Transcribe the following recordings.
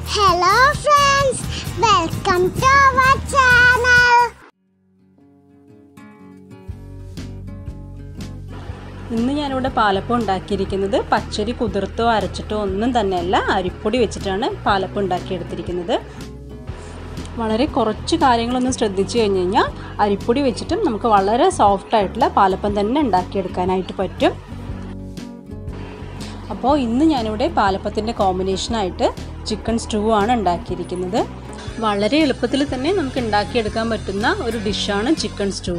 hello friends welcome to our channel ഇന്ന് ഞാനിവിടെ പാലപ്പം ഉണ്ടാക്കിയിരിക്കുന്നത് പച്ചരി കുതിർത്തോ അരച്ചിട്ടോ ഒന്നും തന്നെയല്ല അരിപ്പൊടി വെച്ചിട്ടാണ് പാലപ്പം ഉണ്ടാക്കിയെടുത്തിരിക്കുന്നത് വളരെ കുറച്ച് കാര്യങ്ങളൊന്ന് ശ്രദ്ധിച്ചു കഴിഞ്ഞ് കഴിഞ്ഞാൽ അരിപ്പൊടി വെച്ചിട്ടും നമുക്ക് വളരെ സോഫ്റ്റ് ആയിട്ടുള്ള പാലപ്പം തന്നെ ഉണ്ടാക്കിയെടുക്കാനായിട്ട് പറ്റും അപ്പോൾ ഇന്ന് ഞാനിവിടെ പാലപ്പത്തിൻ്റെ കോമ്പിനേഷനായിട്ട് ചിക്കൻ സ്റ്റൂ ആണ് ഉണ്ടാക്കിയിരിക്കുന്നത് വളരെ എളുപ്പത്തിൽ തന്നെ നമുക്ക് ഉണ്ടാക്കിയെടുക്കാൻ പറ്റുന്ന ഒരു ഡിഷാണ് ചിക്കൻ സ്റ്റൂ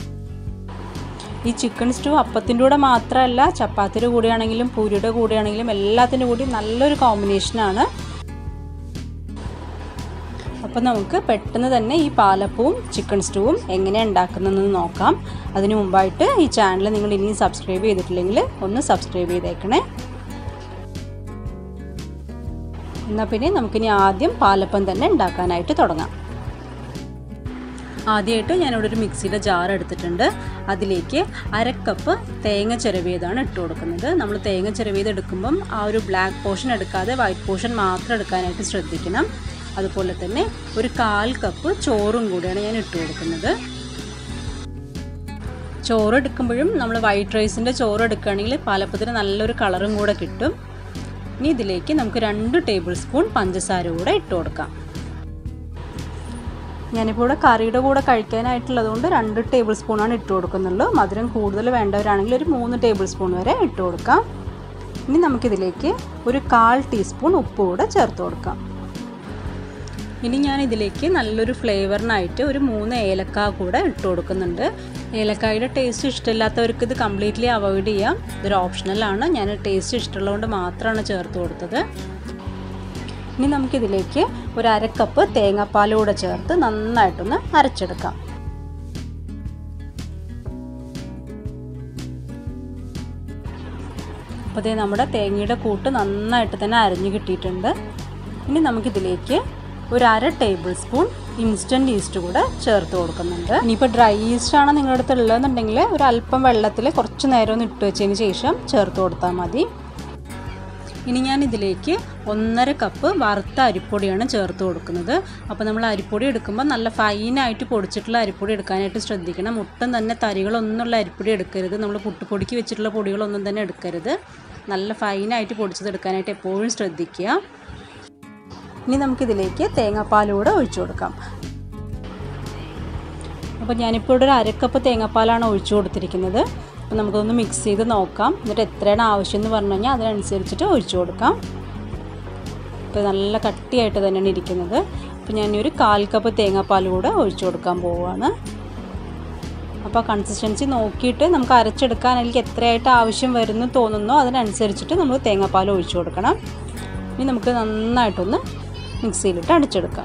ഈ ചിക്കൻ സ്റ്റൂ അപ്പത്തിൻ്റെ കൂടെ മാത്രമല്ല ചപ്പാത്തിയുടെ കൂടെയാണെങ്കിലും പൂരിയുടെ കൂടെയാണെങ്കിലും എല്ലാത്തിൻ്റെ കൂടി നല്ലൊരു കോമ്പിനേഷനാണ് അപ്പോൾ നമുക്ക് പെട്ടെന്ന് തന്നെ ഈ പാലപ്പവും ചിക്കൻ സ്റ്റൂവും എങ്ങനെയാണ് ഉണ്ടാക്കുന്നതെന്ന് നോക്കാം അതിനു മുമ്പായിട്ട് ഈ ചാനൽ നിങ്ങൾ ഇനിയും സബ്സ്ക്രൈബ് ചെയ്തിട്ടില്ലെങ്കിൽ ഒന്ന് സബ്സ്ക്രൈബ് ചെയ്തേക്കണേ എന്നാൽ പിന്നെ നമുക്കിനി ആദ്യം പാലപ്പം തന്നെ ഉണ്ടാക്കാനായിട്ട് തുടങ്ങാം ആദ്യമായിട്ട് ഞാനിവിടെ ഒരു മിക്സിയുടെ ജാർ എടുത്തിട്ടുണ്ട് അതിലേക്ക് അരക്കപ്പ് തേങ്ങ ചിരവിയതാണ് ഇട്ട് കൊടുക്കുന്നത് നമ്മൾ തേങ്ങ ചിരവിയത് എടുക്കുമ്പം ആ ഒരു ബ്ലാക്ക് പോർഷൻ എടുക്കാതെ വൈറ്റ് പോർഷൻ മാത്രം എടുക്കാനായിട്ട് ശ്രദ്ധിക്കണം അതുപോലെ തന്നെ ഒരു കാൽ കപ്പ് ചോറും കൂടിയാണ് ഞാൻ ഇട്ട് കൊടുക്കുന്നത് ചോറ് എടുക്കുമ്പോഴും നമ്മൾ വൈറ്റ് റൈസിൻ്റെ ചോറ് എടുക്കുകയാണെങ്കിൽ പാലപ്പത്തിന് നല്ലൊരു കളറും കൂടെ കിട്ടും ഇനി ഇതിലേക്ക് നമുക്ക് രണ്ട് ടേബിൾ സ്പൂൺ പഞ്ചസാര കൂടെ ഇട്ട് കൊടുക്കാം ഞാനിപ്പോൾ ഇവിടെ കറിയുടെ കൂടെ കഴിക്കാനായിട്ടുള്ളത് കൊണ്ട് രണ്ട് ടേബിൾ സ്പൂണാണ് ഇട്ട് കൊടുക്കുന്നുള്ളൂ മധുരം കൂടുതൽ വേണ്ടവരാണെങ്കിൽ ഒരു മൂന്ന് ടേബിൾ സ്പൂൺ വരെ ഇട്ട് കൊടുക്കാം ഇനി നമുക്കിതിലേക്ക് ഒരു കാൽ ടീസ്പൂൺ ഉപ്പ് കൂടെ ചേർത്ത് കൊടുക്കാം ഇനി ഞാൻ ഇതിലേക്ക് നല്ലൊരു ഫ്ലേവറിനായിട്ട് ഒരു മൂന്ന് ഏലക്ക കൂടെ ഇട്ട് കൊടുക്കുന്നുണ്ട് ഏലക്കായുടെ ടേസ്റ്റ് ഇഷ്ടമില്ലാത്തവർക്ക് ഇത് കംപ്ലീറ്റ്ലി അവോയ്ഡ് ചെയ്യാം ഇതൊരു ഓപ്ഷണലാണ് ഞാൻ ടേസ്റ്റ് ഇഷ്ടമുള്ളതുകൊണ്ട് മാത്രമാണ് ചേർത്ത് കൊടുത്തത് ഇനി നമുക്കിതിലേക്ക് ഒരു അരക്കപ്പ് തേങ്ങാപ്പാൽ കൂടെ ചേർത്ത് നന്നായിട്ടൊന്ന് അരച്ചെടുക്കാം അപ്പോൾ ഇതേ നമ്മുടെ തേങ്ങയുടെ കൂട്ട് നന്നായിട്ട് തന്നെ അരഞ്ഞു കിട്ടിയിട്ടുണ്ട് ഇനി നമുക്കിതിലേക്ക് ഒരു അര ടേബിൾ സ്പൂൺ ഇൻസ്റ്റൻറ്റ് ഈസ്റ്റ് കൂടെ ചേർത്ത് കൊടുക്കുന്നുണ്ട് ഇനിയിപ്പോൾ ഡ്രൈ ഈസ്റ്റ് ആണ് നിങ്ങളുടെ അടുത്ത് ഉള്ളതെന്നുണ്ടെങ്കിൽ ഒരു അല്പം വെള്ളത്തിൽ കുറച്ച് നേരം ഒന്ന് ഇട്ട് വെച്ചതിന് ശേഷം ചേർത്ത് കൊടുത്താൽ മതി ഇനി ഞാൻ ഇതിലേക്ക് ഒന്നര കപ്പ് വറുത്ത അരിപ്പൊടിയാണ് ചേർത്ത് കൊടുക്കുന്നത് അപ്പോൾ നമ്മൾ അരിപ്പൊടി എടുക്കുമ്പോൾ നല്ല ഫൈനായിട്ട് പൊടിച്ചിട്ടുള്ള അരിപ്പൊടി എടുക്കാനായിട്ട് ശ്രദ്ധിക്കണം ഒട്ടും തന്നെ തരികളൊന്നുമുള്ള അരിപ്പൊടി എടുക്കരുത് നമ്മൾ പുട്ടുപൊടിക്ക് വെച്ചിട്ടുള്ള പൊടികളൊന്നും തന്നെ എടുക്കരുത് നല്ല ഫൈനായിട്ട് പൊടിച്ചത് എടുക്കാനായിട്ട് എപ്പോഴും ശ്രദ്ധിക്കുക ഇനി നമുക്കിതിലേക്ക് തേങ്ങാപ്പാലൂടെ ഒഴിച്ചു കൊടുക്കാം അപ്പോൾ ഞാനിപ്പോൾ ഇവിടെ ഒരു അരക്കപ്പ് തേങ്ങാപ്പാലാണ് ഒഴിച്ചു കൊടുത്തിരിക്കുന്നത് അപ്പോൾ നമുക്കൊന്ന് മിക്സ് ചെയ്ത് നോക്കാം എന്നിട്ട് എത്രയാണ് ആവശ്യം എന്ന് പറഞ്ഞു കഴിഞ്ഞാൽ അതിനനുസരിച്ചിട്ട് ഒഴിച്ചു കൊടുക്കാം ഇപ്പോൾ നല്ല കട്ടിയായിട്ട് തന്നെയാണ് ഇരിക്കുന്നത് അപ്പോൾ ഞാനൊരു കാൽ കപ്പ് തേങ്ങാപ്പാൽ കൂടെ ഒഴിച്ചു കൊടുക്കാൻ പോവുകയാണ് അപ്പോൾ കൺസിസ്റ്റൻസി നോക്കിയിട്ട് നമുക്ക് അരച്ചെടുക്കാൻ എനിക്ക് എത്രയായിട്ട് ആവശ്യം വരുന്നു തോന്നുന്നോ അതിനനുസരിച്ചിട്ട് നമ്മൾ തേങ്ങാപ്പാൽ ഒഴിച്ചു കൊടുക്കണം ഇനി നമുക്ക് നന്നായിട്ടൊന്ന് മിക്സിയിലിട്ട് അടിച്ചെടുക്കാം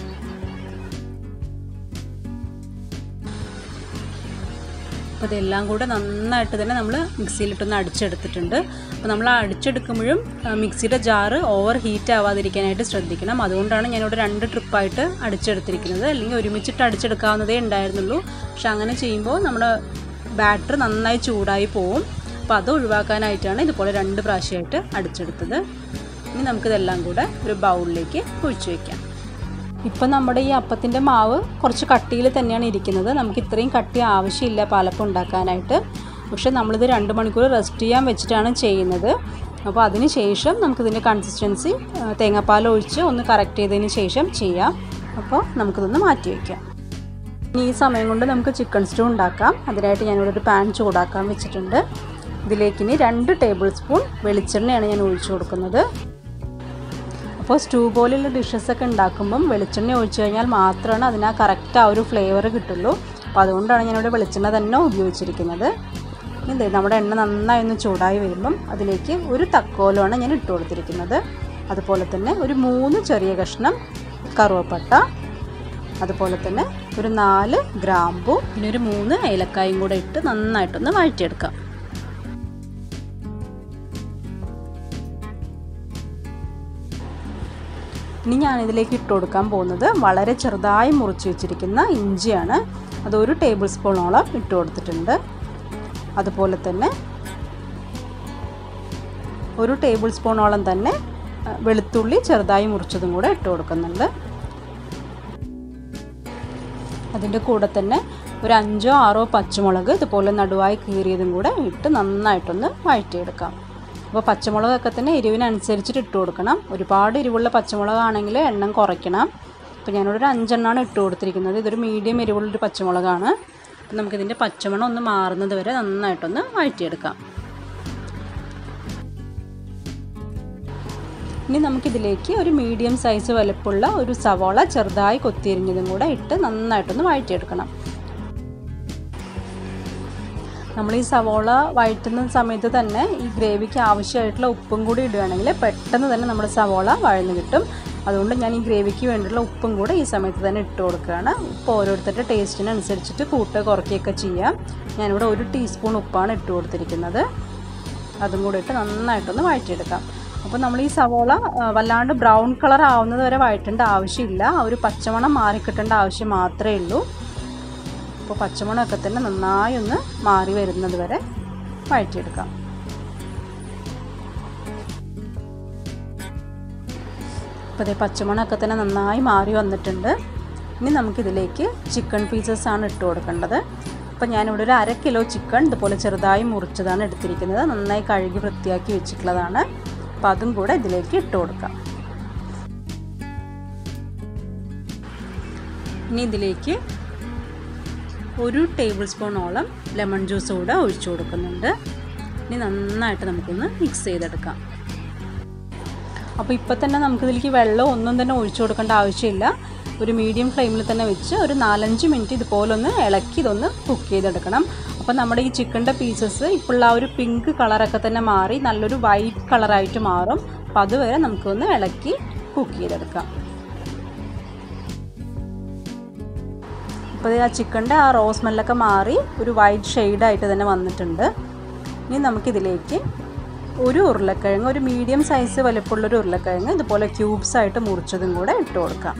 അപ്പോൾ ഇതെല്ലാം കൂടെ നന്നായിട്ട് തന്നെ നമ്മൾ മിക്സിയിലിട്ടൊന്ന് അടിച്ചെടുത്തിട്ടുണ്ട് അപ്പോൾ നമ്മൾ അടിച്ചെടുക്കുമ്പോഴും മിക്സിയുടെ ജാറ് ഓവർ ഹീറ്റ് ആവാതിരിക്കാനായിട്ട് ശ്രദ്ധിക്കണം അതുകൊണ്ടാണ് ഞാനിവിടെ രണ്ട് ട്രിപ്പായിട്ട് അടിച്ചെടുത്തിരിക്കുന്നത് അല്ലെങ്കിൽ ഒരുമിച്ചിട്ട് അടിച്ചെടുക്കാവുന്നതേ ഉണ്ടായിരുന്നുള്ളൂ പക്ഷെ അങ്ങനെ ചെയ്യുമ്പോൾ നമ്മുടെ ബാറ്റർ നന്നായി ചൂടായി പോവും അപ്പോൾ അത് ഒഴിവാക്കാനായിട്ടാണ് ഇതുപോലെ രണ്ട് പ്രാവശ്യമായിട്ട് അടിച്ചെടുത്തത് ഇനി നമുക്കിതെല്ലാം കൂടെ ഒരു ബൗളിലേക്ക് ഒഴിച്ചു വയ്ക്കാം ഇപ്പം നമ്മുടെ ഈ അപ്പത്തിൻ്റെ മാവ് കുറച്ച് കട്ടിയിൽ തന്നെയാണ് ഇരിക്കുന്നത് നമുക്ക് ഇത്രയും കട്ടി ആവശ്യമില്ല പാലപ്പം ഉണ്ടാക്കാനായിട്ട് പക്ഷേ നമ്മളിത് രണ്ട് മണിക്കൂർ റെസ്റ്റ് ചെയ്യാൻ വെച്ചിട്ടാണ് ചെയ്യുന്നത് അപ്പോൾ അതിന് ശേഷം നമുക്കിതിൻ്റെ കൺസിസ്റ്റൻസി തേങ്ങാപ്പാൽ ഒഴിച്ച് ഒന്ന് കറക്റ്റ് ചെയ്തതിന് ശേഷം ചെയ്യാം അപ്പോൾ നമുക്കിതൊന്ന് മാറ്റി വയ്ക്കാം ഇനി ഈ സമയം കൊണ്ട് നമുക്ക് ചിക്കൻ സ്റ്റൂ ഉണ്ടാക്കാം അതിനായിട്ട് ഞാനിവിടെ ഒരു പാൻ ചൂടാക്കാൻ വെച്ചിട്ടുണ്ട് ഇതിലേക്ക് ഇനി രണ്ട് ടേബിൾ സ്പൂൺ വെളിച്ചെണ്ണയാണ് ഞാൻ ഒഴിച്ചു കൊടുക്കുന്നത് അപ്പോൾ സ്റ്റൂ പോലുള്ള ഡിഷസൊക്കെ ഉണ്ടാക്കുമ്പം വെളിച്ചെണ്ണ ഒഴിച്ചു കഴിഞ്ഞാൽ മാത്രമാണ് അതിന് ആ കറക്റ്റ് ആ ഒരു ഫ്ലേവർ കിട്ടുള്ളൂ അപ്പോൾ അതുകൊണ്ടാണ് ഞാനിവിടെ വെളിച്ചെണ്ണ തന്നെ ഉപയോഗിച്ചിരിക്കുന്നത് ഇത് നമ്മുടെ എണ്ണ നന്നായി ഒന്ന് ചൂടായി വരുമ്പം അതിലേക്ക് ഒരു തക്കോലമാണ് ഞാൻ ഇട്ട് കൊടുത്തിരിക്കുന്നത് അതുപോലെ തന്നെ ഒരു മൂന്ന് ചെറിയ കഷ്ണം കറുവപ്പട്ട അതുപോലെ തന്നെ ഒരു നാല് ഗ്രാമ്പു പിന്നെ ഒരു മൂന്ന് ഏലക്കായും കൂടെ ഇട്ട് നന്നായിട്ടൊന്ന് വഴറ്റിയെടുക്കാം ഇനി ഞാനിതിലേക്ക് ഇട്ട് കൊടുക്കാൻ പോകുന്നത് വളരെ ചെറുതായി മുറിച്ച് വെച്ചിരിക്കുന്ന ഇഞ്ചിയാണ് അത് ഒരു ടേബിൾ സ്പൂണോളം ഇട്ട് കൊടുത്തിട്ടുണ്ട് അതുപോലെ തന്നെ ഒരു ടേബിൾ സ്പൂണോളം തന്നെ ആ, വെളുത്തുള്ളി ചെറുതായി മുറിച്ചതും കൂടെ ഇട്ട് കൊടുക്കുന്നുണ്ട് അതിൻ്റെ കൂടെ തന്നെ ഒരു അഞ്ചോ ആറോ പച്ചമുളക് ഇതുപോലെ നടുവായി കീറിയതും കൂടെ ഇട്ട് നന്നായിട്ടൊന്ന് വഴറ്റിയെടുക്കാം അപ്പോൾ പച്ചമുളകൊക്കെ തന്നെ എരിവിനനുസരിച്ചിട്ട് ഇട്ട് കൊടുക്കണം ഒരുപാട് എരിവുള്ള പച്ചമുളകാണെങ്കിൽ എണ്ണം കുറയ്ക്കണം അപ്പോൾ ഞാനിവിടെ ഒരു അഞ്ചെണ്ണമാണ് ഇട്ട് കൊടുത്തിരിക്കുന്നത് ഇതൊരു മീഡിയം എരിവുള്ളൊരു പച്ചമുളകാണ് അപ്പോൾ നമുക്കിതിൻ്റെ പച്ചമണം ഒന്ന് മാറുന്നത് വരെ നന്നായിട്ടൊന്ന് വഴറ്റിയെടുക്കാം ഇനി നമുക്കിതിലേക്ക് ഒരു മീഡിയം സൈസ് വലുപ്പമുള്ള ഒരു സവാള ചെറുതായി കൊത്തിയരിഞ്ഞതും കൂടെ ഇട്ട് നന്നായിട്ടൊന്ന് വഴറ്റിയെടുക്കണം നമ്മൾ ഈ സവോള വഴറ്റുന്ന സമയത്ത് തന്നെ ഈ ഗ്രേവിക്ക് ആവശ്യമായിട്ടുള്ള ഉപ്പും കൂടി ഇടുകയാണെങ്കിൽ പെട്ടെന്ന് തന്നെ നമ്മുടെ സവോള വഴന്ന് കിട്ടും അതുകൊണ്ട് ഞാൻ ഈ ഗ്രേവിക്ക് വേണ്ടിയുള്ള ഉപ്പും കൂടെ ഈ സമയത്ത് തന്നെ ഇട്ട് കൊടുക്കുകയാണ് ഉപ്പ് ഓരോരുത്തരുടെ ടേസ്റ്റിനനുസരിച്ചിട്ട് കൂട്ടുക കുറയ്ക്കുകയൊക്കെ ചെയ്യാം ഞാനിവിടെ ഒരു ടീസ്പൂൺ ഉപ്പാണ് ഇട്ട് കൊടുത്തിരിക്കുന്നത് അതും കൂടി ഇട്ട് നന്നായിട്ടൊന്ന് വഴറ്റിയെടുക്കാം അപ്പോൾ നമ്മൾ ഈ സവോള ആ, വല്ലാണ്ട് ബ്രൗൺ കളർ ആവുന്നത് വരെ വഴറ്റേണ്ട ആവശ്യമില്ല ആ ഒരു പച്ചമണം മാറിക്കിട്ടേണ്ട ആവശ്യം മാത്രമേ ഉള്ളൂ അപ്പോൾ പച്ചമുളകൊക്കെ തന്നെ നന്നായി ഒന്ന് മാറി വരുന്നത് വരെ വഴറ്റിയെടുക്കാം അപ്പോൾ അതേ പച്ചമുളകൊക്കെ തന്നെ നന്നായി മാറി വന്നിട്ടുണ്ട് ഇനി നമുക്കിതിലേക്ക് ചിക്കൻ പീസസ് ആണ് ഇട്ട് കൊടുക്കേണ്ടത് അപ്പോൾ ഞാനിവിടെ ഒരു അര കിലോ ചിക്കൻ ഇതുപോലെ ചെറുതായി മുറിച്ചതാണ് എടുത്തിരിക്കുന്നത് നന്നായി കഴുകി വൃത്തിയാക്കി വെച്ചിട്ടുള്ളതാണ് അപ്പോൾ അതും കൂടെ ഇതിലേക്ക് ഇട്ട് കൊടുക്കാം ഇനി ഇതിലേക്ക് ഒരു ടേബിൾ സ്പൂണോളം ലെമൺ ജ്യൂസ് കൂടെ ഒഴിച്ചു കൊടുക്കുന്നുണ്ട് ഇനി നന്നായിട്ട് നമുക്കൊന്ന് മിക്സ് ചെയ്തെടുക്കാം അപ്പോൾ ഇപ്പോൾ തന്നെ നമുക്കിതിലേക്ക് വെള്ളം ഒന്നും തന്നെ ഒഴിച്ചു കൊടുക്കേണ്ട ആവശ്യമില്ല ഒരു മീഡിയം ഫ്ലെയിമിൽ തന്നെ വെച്ച് ഒരു നാലഞ്ച് മിനിറ്റ് ഇതുപോലെ ഒന്ന് ഇളക്കി ഇതൊന്ന് കുക്ക് ചെയ്തെടുക്കണം അപ്പോൾ നമ്മുടെ ഈ ചിക്കൻ്റെ പീസസ് ഇപ്പോൾ ആ ഒരു പിങ്ക് കളറൊക്കെ തന്നെ മാറി നല്ലൊരു വൈറ്റ് കളറായിട്ട് മാറും അപ്പോൾ അതുവരെ നമുക്കൊന്ന് ഇളക്കി കുക്ക് ചെയ്തെടുക്കാം ഇപ്പോൾ ആ ചിക്കൻ്റെ ആ റോസ് സ്മെല്ലൊക്കെ മാറി ഒരു വൈറ്റ് ഷെയ്ഡായിട്ട് തന്നെ വന്നിട്ടുണ്ട് ഇനി നമുക്കിതിലേക്ക് ഒരു ഉരുളക്കിഴങ്ങ് ഒരു മീഡിയം സൈസ് വലുപ്പമുള്ളൊരു ഉരുളക്കിഴങ്ങ് ഇതുപോലെ ക്യൂബ്സ് ആയിട്ട് മുറിച്ചതും കൂടെ ഇട്ട് കൊടുക്കാം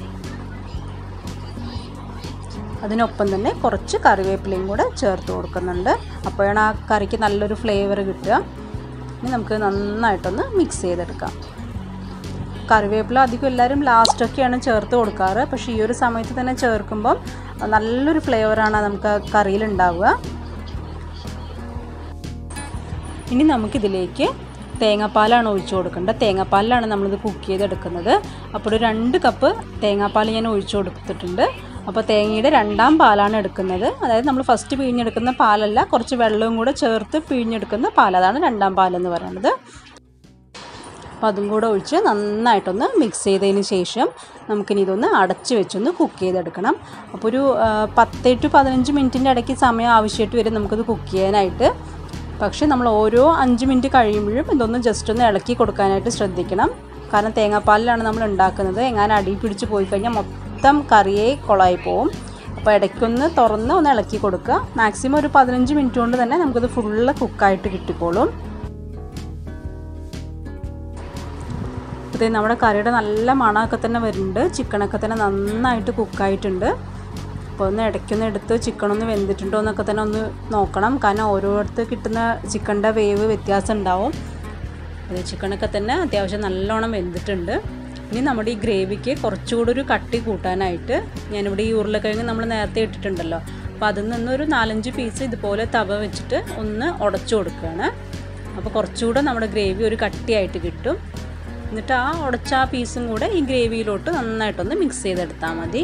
അതിനൊപ്പം തന്നെ കുറച്ച് കറിവേപ്പിലയും കൂടെ ചേർത്ത് കൊടുക്കുന്നുണ്ട് അപ്പോഴാണ് ആ കറിക്ക് നല്ലൊരു ഫ്ലേവർ കിട്ടുക ഇനി നമുക്ക് നന്നായിട്ടൊന്ന് മിക്സ് ചെയ്തെടുക്കാം കറിവേപ്പില അധികം എല്ലാവരും ലാസ്റ്റൊക്കെയാണ് ചേർത്ത് കൊടുക്കാറ് പക്ഷേ ഈ ഒരു സമയത്ത് തന്നെ ചേർക്കുമ്പം നല്ലൊരു ഫ്ലേവറാണ് നമുക്ക് ആ കറിയിൽ ഉണ്ടാവുക ഇനി നമുക്കിതിലേക്ക് തേങ്ങാപ്പാലാണ് ഒഴിച്ചു കൊടുക്കേണ്ടത് തേങ്ങാപ്പാലിലാണ് നമ്മളിത് കുക്ക് ചെയ്തെടുക്കുന്നത് അപ്പോൾ ഒരു രണ്ട് കപ്പ് തേങ്ങാപ്പാൽ ഞാൻ ഒഴിച്ചു കൊടുത്തിട്ടുണ്ട് അപ്പോൾ തേങ്ങയുടെ രണ്ടാം പാലാണ് എടുക്കുന്നത് അതായത് നമ്മൾ ഫസ്റ്റ് പിഴിഞ്ഞെടുക്കുന്ന പാലല്ല കുറച്ച് വെള്ളവും കൂടെ ചേർത്ത് പിഴിഞ്ഞെടുക്കുന്ന പാൽ അതാണ് രണ്ടാം പാലെന്ന് പറയുന്നത് അപ്പോൾ അതും കൂടെ ഒഴിച്ച് നന്നായിട്ടൊന്ന് മിക്സ് ചെയ്തതിന് ശേഷം നമുക്കിനി ഇതൊന്ന് അടച്ച് വെച്ചൊന്ന് കുക്ക് ചെയ്തെടുക്കണം അപ്പോൾ ഒരു ആ, പത്ത് ടു പതിനഞ്ച് മിനിറ്റിൻ്റെ ഇടയ്ക്ക് സമയം ആവശ്യമായിട്ട് വരും നമുക്കിത് കുക്ക് ചെയ്യാനായിട്ട് പക്ഷേ നമ്മൾ ഓരോ അഞ്ച് മിനിറ്റ് കഴിയുമ്പോഴും ഇതൊന്ന് ജസ്റ്റ് ഒന്ന് ഇളക്കി കൊടുക്കാനായിട്ട് ശ്രദ്ധിക്കണം കാരണം തേങ്ങാപ്പാലിലാണ് നമ്മൾ ഉണ്ടാക്കുന്നത് എങ്ങാനും അടി പിടിച്ച് പോയി കഴിഞ്ഞാൽ മൊത്തം കറിയേ കുളമായി പോവും അപ്പോൾ ഇടയ്ക്കൊന്ന് തുറന്ന് ഒന്ന് ഇളക്കി കൊടുക്കുക മാക്സിമം ഒരു പതിനഞ്ച് മിനിറ്റ് കൊണ്ട് തന്നെ നമുക്കിത് ഫുള്ള് കുക്കായിട്ട് കിട്ടിക്കോളും ഇതേ നമ്മുടെ കറിയുടെ നല്ല മണമൊക്കെ തന്നെ വരുന്നുണ്ട് ചിക്കനൊക്കെ തന്നെ നന്നായിട്ട് കുക്കായിട്ടുണ്ട് അപ്പോൾ ഒന്ന് ഇടയ്ക്കൊന്ന് എടുത്ത് ചിക്കൻ ഒന്ന് വെന്തിട്ടുണ്ടോ എന്നൊക്കെ തന്നെ ഒന്ന് നോക്കണം കാരണം ഓരോരുത്തർ കിട്ടുന്ന ചിക്കൻ്റെ വേവ് വ്യത്യാസം ഉണ്ടാവും അത് ചിക്കനൊക്കെ തന്നെ അത്യാവശ്യം നല്ലോണം വെന്തിട്ടുണ്ട് ഇനി നമ്മുടെ ഈ ഗ്രേവിക്ക് കുറച്ചുകൂടി ഒരു കട്ടി കൂട്ടാനായിട്ട് ഞാനിവിടെ ഈ ഉരുളക്കിഴങ്ങ് നമ്മൾ നേരത്തെ ഇട്ടിട്ടുണ്ടല്ലോ അപ്പോൾ അതിൽ നിന്നൊരു നാലഞ്ച് പീസ് ഇതുപോലെ തവ വെച്ചിട്ട് ഒന്ന് ഉടച്ചു കൊടുക്കുകയാണ് അപ്പോൾ കുറച്ചുകൂടെ നമ്മുടെ ഗ്രേവി ഒരു കട്ടിയായിട്ട് കിട്ടും എന്നിട്ട് ആ ഉടച്ച ആ പീസും കൂടെ ഈ ഗ്രേവിയിലോട്ട് നന്നായിട്ടൊന്ന് മിക്സ് ചെയ്തെടുത്താൽ മതി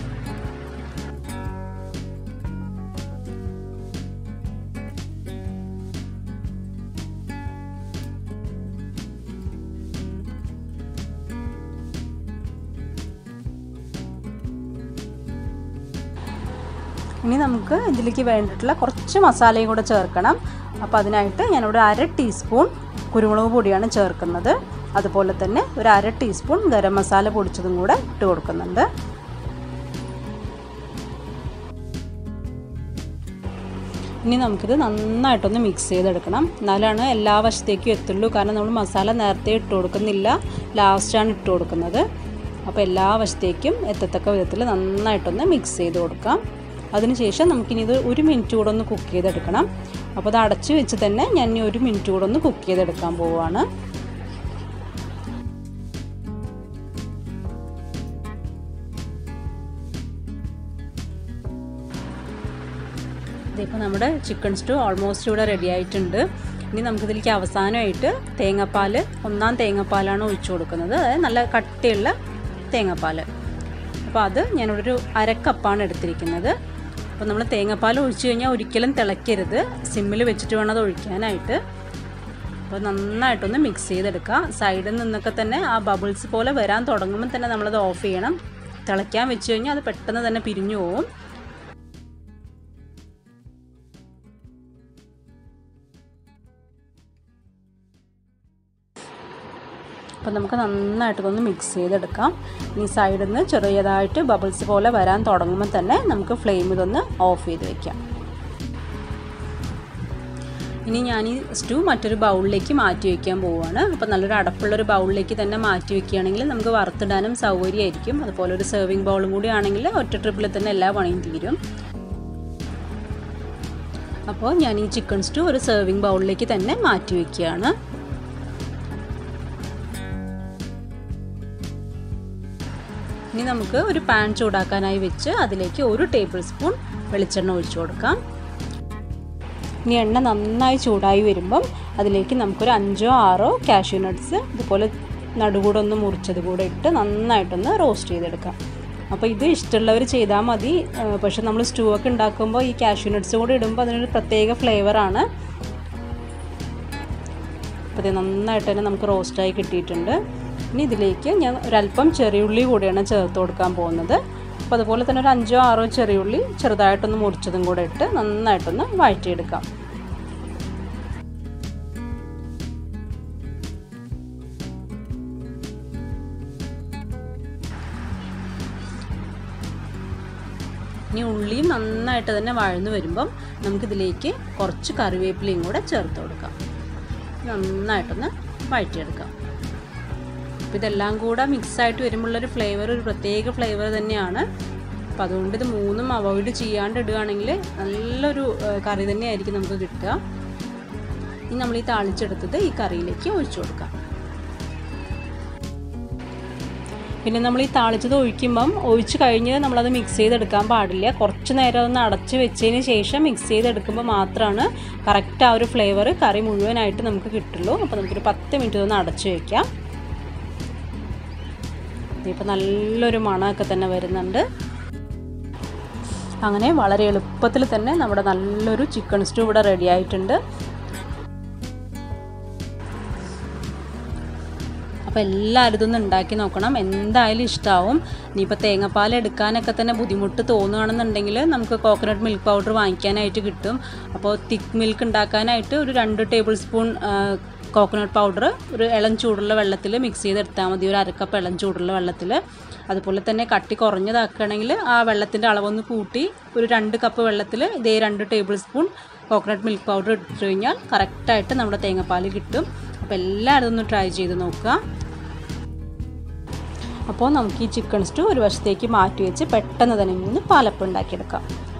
ഇനി നമുക്ക് ഇതിലേക്ക് വേണ്ടിയിട്ടുള്ള കുറച്ച് മസാലയും കൂടെ ചേർക്കണം അപ്പോൾ അതിനായിട്ട് ഞാനിവിടെ അര ടീസ്പൂൺ കുരുമുളക് പൊടിയാണ് ചേർക്കുന്നത് അതുപോലെ തന്നെ ഒരു അര ടീസ്പൂൺ ഗരം മസാല പൊടിച്ചതും കൂടെ ഇട്ട് കൊടുക്കുന്നുണ്ട് ഇനി നമുക്കിത് നന്നായിട്ടൊന്ന് മിക്സ് ചെയ്തെടുക്കണം എന്നാലാണ് എല്ലാ വശത്തേക്കും എത്തുള്ളൂ കാരണം നമ്മൾ മസാല നേരത്തെ ഇട്ട് കൊടുക്കുന്നില്ല ലാസ്റ്റാണ് ഇട്ട് കൊടുക്കുന്നത് അപ്പോൾ എല്ലാ വശത്തേക്കും എത്തത്തക്ക വിധത്തിൽ നന്നായിട്ടൊന്ന് മിക്സ് ചെയ്ത് കൊടുക്കാം അതിനുശേഷം നമുക്കിനി ഇത് ഒരു മിനിറ്റ് കൂടെ ഒന്ന് കുക്ക് ചെയ്തെടുക്കണം അപ്പോൾ അത് അടച്ച് വെച്ച് തന്നെ ഞാൻ ഇനി ഒരു മിനിറ്റ് കൂടെ ഒന്ന് കുക്ക് ചെയ്തെടുക്കാൻ പോവുകയാണ് ഇതിപ്പോൾ നമ്മുടെ ചിക്കൻ സ്റ്റൂ ഓൾമോസ്റ്റ് ഇവിടെ റെഡി ആയിട്ടുണ്ട് ഇനി നമുക്കിതിലേക്ക് അവസാനമായിട്ട് തേങ്ങാപ്പാൽ ഒന്നാം തേങ്ങാപ്പാലാണ് ഒഴിച്ചു കൊടുക്കുന്നത് അതായത് നല്ല കട്ടിയുള്ള തേങ്ങാപ്പാൽ അപ്പോൾ അത് ഞാനിവിടെ ഒരു അരക്കപ്പാണ് എടുത്തിരിക്കുന്നത് അപ്പോൾ നമ്മൾ തേങ്ങാപ്പാൽ ഒഴിച്ചു കഴിഞ്ഞാൽ ഒരിക്കലും തിളയ്ക്കരുത് സിമ്മിൽ വെച്ചിട്ട് വേണം അത് ഒഴിക്കാനായിട്ട് അപ്പോൾ നന്നായിട്ടൊന്ന് മിക്സ് ചെയ്തെടുക്കുക സൈഡിൽ നിന്നൊക്കെ തന്നെ ആ ബബിൾസ് പോലെ വരാൻ തുടങ്ങുമ്പോൾ തന്നെ നമ്മളത് ഓഫ് ചെയ്യണം തിളയ്ക്കാൻ വെച്ച് കഴിഞ്ഞാൽ അത് പെട്ടെന്ന് തന്നെ പിരിഞ്ഞു പോകും അപ്പോൾ നമുക്ക് നന്നായിട്ടൊന്ന് മിക്സ് ചെയ്തെടുക്കാം ഇനി സൈഡിൽ നിന്ന് ചെറിയതായിട്ട് ബബിൾസ് പോലെ വരാൻ തുടങ്ങുമ്പോൾ തന്നെ നമുക്ക് ഫ്ലെയിം ഇതൊന്ന് ഓഫ് ചെയ്ത് വെക്കാം ഇനി ഞാൻ ഈ സ്റ്റൂ മറ്റൊരു ബൗളിലേക്ക് മാറ്റി വയ്ക്കാൻ പോവുകയാണ് അപ്പോൾ നല്ലൊരു അടപ്പുള്ളൊരു ബൗളിലേക്ക് തന്നെ മാറ്റി വയ്ക്കുകയാണെങ്കിൽ നമുക്ക് വറുത്തിടാനും സൗകര്യമായിരിക്കും അതുപോലെ ഒരു സെർവിങ് ബൗളും കൂടി ആണെങ്കിൽ ഒറ്റ ട്രിപ്പിൽ തന്നെ എല്ലാ പണിയും തീരും അപ്പോൾ ഞാൻ ഈ ചിക്കൻ സ്റ്റൂ ഒരു സെർവിങ് ബൗളിലേക്ക് തന്നെ മാറ്റി വയ്ക്കുകയാണ് ഇനി നമുക്ക് ഒരു പാൻ ചൂടാക്കാനായി വെച്ച് അതിലേക്ക് ഒരു ടേബിൾ സ്പൂൺ വെളിച്ചെണ്ണ ഒഴിച്ചു കൊടുക്കാം ഇനി എണ്ണ നന്നായി ചൂടായി വരുമ്പം അതിലേക്ക് നമുക്കൊരു അഞ്ചോ ആറോ കാഷ്യൂ നട്ട്സ് ഇതുപോലെ നടുകൂടെ ഒന്ന് മുറിച്ചത് കൂടെ ഇട്ട് നന്നായിട്ടൊന്ന് റോസ്റ്റ് ചെയ്തെടുക്കാം അപ്പോൾ ഇത് ഇഷ്ടമുള്ളവർ ചെയ്താൽ മതി പക്ഷെ നമ്മൾ സ്റ്റൂ ഒക്കെ ഉണ്ടാക്കുമ്പോൾ ഈ കാഷ്യൂ നട്ട്സ് കൂടെ ഇടുമ്പോൾ അതിനൊരു പ്രത്യേക ഫ്ലേവറാണ് അപ്പോൾ ഇത് നന്നായിട്ട് തന്നെ നമുക്ക് റോസ്റ്റായി കിട്ടിയിട്ടുണ്ട് ഇനി ഇതിലേക്ക് ഞാൻ ഒരല്പം ചെറിയുള്ളി കൂടിയാണ് ചേർത്ത് കൊടുക്കാൻ പോകുന്നത് അപ്പോൾ അതുപോലെ തന്നെ ഒരു അഞ്ചോ ആറോ ചെറിയുള്ളി ചെറുതായിട്ടൊന്ന് മുറിച്ചതും കൂടെ ഇട്ട് നന്നായിട്ടൊന്ന് വഴറ്റിയെടുക്കാം ഇനി ഉള്ളിയും നന്നായിട്ട് തന്നെ വഴന്നു വരുമ്പം നമുക്കിതിലേക്ക് കുറച്ച് കറിവേപ്പിലയും കൂടെ ചേർത്ത് കൊടുക്കാം നന്നായിട്ടൊന്ന് വഴറ്റിയെടുക്കാം അപ്പോൾ ഇതെല്ലാം കൂടെ മിക്സായിട്ട് വരുമ്പോഴുള്ളൊരു ഫ്ലേവർ ഒരു പ്രത്യേക ഫ്ലേവർ തന്നെയാണ് അപ്പോൾ അതുകൊണ്ട് ഇത് മൂന്നും അവോയ്ഡ് ചെയ്യാണ്ട് ഇടുകയാണെങ്കിൽ നല്ലൊരു കറി തന്നെയായിരിക്കും നമുക്ക് കിട്ടുക ഇനി നമ്മൾ ഈ താളിച്ചെടുത്തത് ഈ കറിയിലേക്ക് ഒഴിച്ചു കൊടുക്കാം പിന്നെ നമ്മൾ ഈ താളിച്ചത് ഒഴിക്കുമ്പം ഒഴിച്ച് കഴിഞ്ഞ് നമ്മളത് മിക്സ് ചെയ്തെടുക്കാൻ പാടില്ല കുറച്ച് നേരം ഒന്ന് അടച്ച് വെച്ചതിന് ശേഷം മിക്സ് ചെയ്തെടുക്കുമ്പോൾ മാത്രമാണ് കറക്റ്റ് ആ ഒരു ഫ്ലേവർ കറി മുഴുവനായിട്ട് നമുക്ക് കിട്ടുള്ളൂ അപ്പോൾ നമുക്കൊരു പത്ത് മിനിറ്റ് ഒന്ന് അടച്ച് വയ്ക്കാം ഇപ്പോൾ നല്ലൊരു മണമൊക്കെ തന്നെ വരുന്നുണ്ട് അങ്ങനെ വളരെ എളുപ്പത്തിൽ തന്നെ നമ്മുടെ നല്ലൊരു ചിക്കൻ സ്റ്റൂ ഇവിടെ റെഡി ആയിട്ടുണ്ട് അപ്പോൾ എല്ലാവരും ഇതൊന്ന് ഉണ്ടാക്കി നോക്കണം എന്തായാലും ഇഷ്ടമാവും ഇനിയിപ്പോൾ തേങ്ങാപ്പാൽ എടുക്കാനൊക്കെ തന്നെ ബുദ്ധിമുട്ട് തോന്നുകയാണെന്നുണ്ടെങ്കിൽ നമുക്ക് കോക്കനട്ട് മിൽക്ക് പൗഡർ വാങ്ങിക്കാനായിട്ട് കിട്ടും അപ്പോൾ തിക്ക് മിൽക്ക് ഉണ്ടാക്കാനായിട്ട് ഒരു രണ്ട് ടേബിൾ സ്പൂൺ കോക്കനട്ട് പൗഡർ ഒരു ഇളം ചൂടുള്ള വെള്ളത്തിൽ മിക്സ് ചെയ്തെടുത്താൽ മതി ഒരു അരക്കപ്പ് ഇളം ചൂടുള്ള വെള്ളത്തിൽ അതുപോലെ തന്നെ കട്ടി കുറഞ്ഞതാക്കുകയാണെങ്കിൽ ആ വെള്ളത്തിൻ്റെ അളവൊന്ന് കൂട്ടി ഒരു രണ്ട് കപ്പ് വെള്ളത്തിൽ ഇതേ രണ്ട് tablespoon coconut milk powder ഇട്ട് കഴിഞ്ഞാൽ കറക്റ്റായിട്ട് നമ്മുടെ തേങ്ങാപ്പാൽ കിട്ടും അപ്പോൾ എല്ലാവരും ഒന്ന് ട്രൈ ചെയ്ത് നോക്കുക അപ്പോൾ നമുക്ക് ഈ ചിക്കൻ സ്റ്റൂ ഒരു വശത്തേക്ക് മാറ്റി വെച്ച് പെട്ടെന്ന് തന്നെ ഇന്ന് പാലപ്പം ഉണ്ടാക്കിയെടുക്കാം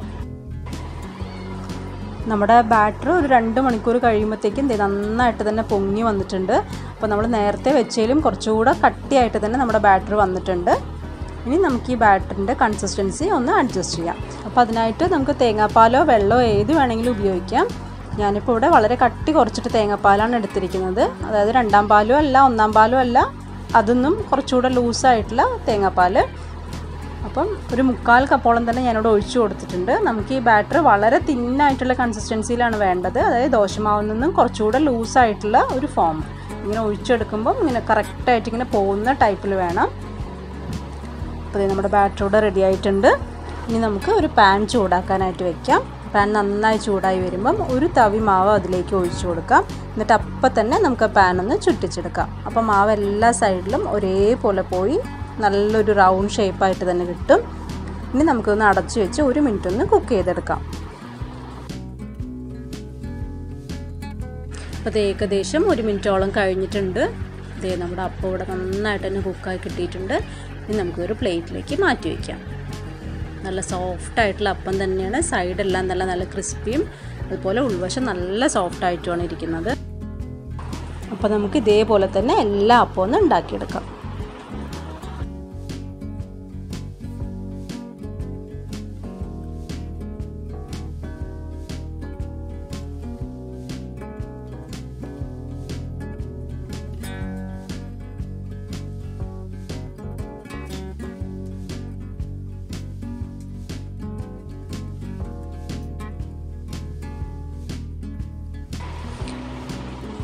നമ്മുടെ ബാറ്റർ ഒരു രണ്ട് മണിക്കൂർ കഴിയുമ്പോഴത്തേക്കും നന്നായിട്ട് തന്നെ പൊങ്ങി വന്നിട്ടുണ്ട് അപ്പോൾ നമ്മൾ നേരത്തെ വെച്ചതിലും കുറച്ചുകൂടെ കട്ടിയായിട്ട് തന്നെ നമ്മുടെ ബാറ്റർ വന്നിട്ടുണ്ട് ഇനി നമുക്ക് ഈ ബാറ്ററിൻ്റെ കൺസിസ്റ്റൻസി ഒന്ന് അഡ്ജസ്റ്റ് ചെയ്യാം അപ്പോൾ അതിനായിട്ട് നമുക്ക് തേങ്ങാപ്പാലോ വെള്ളമോ ഏത് വേണമെങ്കിലും ഉപയോഗിക്കാം ഞാനിപ്പോൾ ഇവിടെ വളരെ കട്ടി കുറച്ചിട്ട് തേങ്ങാപ്പാലാണ് എടുത്തിരിക്കുന്നത് അതായത് രണ്ടാം പാലും അല്ല ഒന്നാം പാലും അല്ല അതൊന്നും കുറച്ചുകൂടെ ലൂസായിട്ടുള്ള തേങ്ങാപ്പാൽ അപ്പം ഒരു മുക്കാൽ കപ്പോളം തന്നെ ഞാനിവിടെ ഒഴിച്ചു കൊടുത്തിട്ടുണ്ട് നമുക്ക് ഈ ബാറ്റർ വളരെ തിന്നായിട്ടുള്ള കൺസിസ്റ്റൻസിയിലാണ് വേണ്ടത് അതായത് ദോശമാവിൽ നിന്നും കുറച്ചുകൂടെ ലൂസായിട്ടുള്ള ഒരു ഫോം ഇങ്ങനെ ഒഴിച്ചെടുക്കുമ്പം ഇങ്ങനെ കറക്റ്റായിട്ട് ഇങ്ങനെ പോകുന്ന ടൈപ്പിൽ വേണം അപ്പോൾ നമ്മുടെ ബാറ്റർ ഇവിടെ റെഡി ആയിട്ടുണ്ട് ഇനി നമുക്ക് ഒരു പാൻ ചൂടാക്കാനായിട്ട് വെക്കാം പാൻ നന്നായി ചൂടായി വരുമ്പം ഒരു തവി മാവ് അതിലേക്ക് ഒഴിച്ചു കൊടുക്കാം എന്നിട്ട് അപ്പം തന്നെ നമുക്ക് പാൻ ഒന്ന് ചുറ്റിച്ചെടുക്കാം അപ്പം മാവ് എല്ലാ സൈഡിലും ഒരേപോലെ പോയി നല്ലൊരു റൗണ്ട് ഷേപ്പായിട്ട് തന്നെ കിട്ടും ഇനി നമുക്കൊന്ന് അടച്ചു വെച്ച് ഒരു മിനിറ്റ് ഒന്ന് കുക്ക് ചെയ്തെടുക്കാം അപ്പോൾ ഇത് ഏകദേശം ഒരു മിനിറ്റോളം കഴിഞ്ഞിട്ടുണ്ട് ഇതേ നമ്മുടെ അപ്പം ഇവിടെ നന്നായിട്ട് തന്നെ കുക്കായി കിട്ടിയിട്ടുണ്ട് ഇനി നമുക്കൊരു പ്ലേറ്റിലേക്ക് മാറ്റി വയ്ക്കാം നല്ല സോഫ്റ്റ് ആയിട്ടുള്ള അപ്പം തന്നെയാണ് സൈഡെല്ലാം നല്ല നല്ല ക്രിസ്പിയും അതുപോലെ ഉൾവശം നല്ല സോഫ്റ്റ് ആയിട്ടുമാണ് ഇരിക്കുന്നത് അപ്പോൾ നമുക്ക് ഇതേപോലെ തന്നെ എല്ലാ അപ്പവും ഒന്ന് ഉണ്ടാക്കിയെടുക്കാം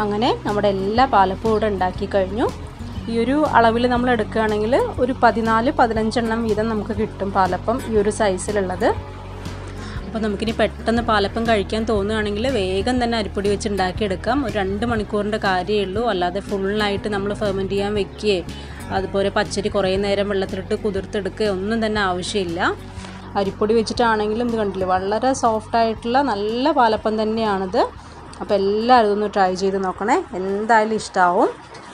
അങ്ങനെ നമ്മുടെ എല്ലാ പാലപ്പവും ഇവിടെ ഉണ്ടാക്കി കഴിഞ്ഞു ഈ ഒരു അളവിൽ നമ്മൾ എടുക്കുകയാണെങ്കിൽ ഒരു പതിനാല് പതിനഞ്ചെണ്ണം വീതം നമുക്ക് കിട്ടും പാലപ്പം ഈ ഒരു സൈസിലുള്ളത് അപ്പോൾ നമുക്കിനി പെട്ടെന്ന് പാലപ്പം കഴിക്കാൻ തോന്നുകയാണെങ്കിൽ വേഗം തന്നെ അരിപ്പൊടി വെച്ച് ഉണ്ടാക്കിയെടുക്കാം ഒരു രണ്ട് മണിക്കൂറിൻ്റെ കാര്യമേ ഉള്ളൂ അല്ലാതെ ഫുള്ളായിട്ട് നമ്മൾ ഫെർമെൻറ്റ് ചെയ്യാൻ വെക്കുകയെ അതുപോലെ പച്ചരി കുറേ നേരം വെള്ളത്തിലിട്ട് കുതിർത്തെടുക്കുകയോ ഒന്നും തന്നെ ആവശ്യമില്ല അരിപ്പൊടി വെച്ചിട്ടാണെങ്കിലും ഇത് കണ്ടില്ലേ വളരെ സോഫ്റ്റ് ആയിട്ടുള്ള നല്ല പാലപ്പം തന്നെയാണിത് അപ്പോൾ എല്ലാവരും ഇതൊന്ന് ട്രൈ ചെയ്ത് നോക്കണേ എന്തായാലും ഇഷ്ടമാവും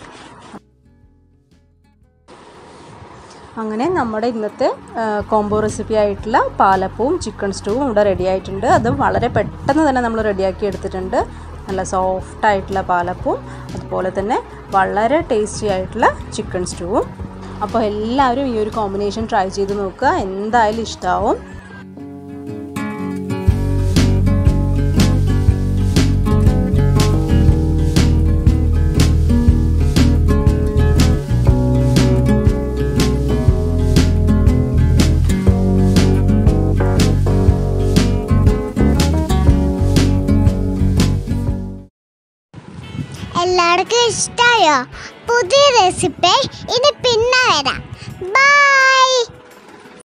അങ്ങനെ നമ്മുടെ ഇന്നത്തെ കോംബോ റെസിപ്പി ആയിട്ടുള്ള പാലപ്പവും ചിക്കൻ സ്റ്റൂവും ഇവിടെ റെഡി ആയിട്ടുണ്ട് അത് വളരെ പെട്ടെന്ന് തന്നെ നമ്മൾ റെഡിയാക്കി എടുത്തിട്ടുണ്ട് നല്ല സോഫ്റ്റ് ആയിട്ടുള്ള പാലപ്പവും അതുപോലെ തന്നെ വളരെ ടേസ്റ്റി ആയിട്ടുള്ള ചിക്കൻ സ്റ്റൂവും അപ്പോൾ എല്ലാവരും ഈ ഒരു കോമ്പിനേഷൻ ട്രൈ ചെയ്ത് നോക്കുക എന്തായാലും ഇഷ്ടമാവും എല്ലാവർക്കും ഇഷ്ടമായോ പുതിയ റെസിപ്പി ഇനി പിന്നെ വരാം ബൈ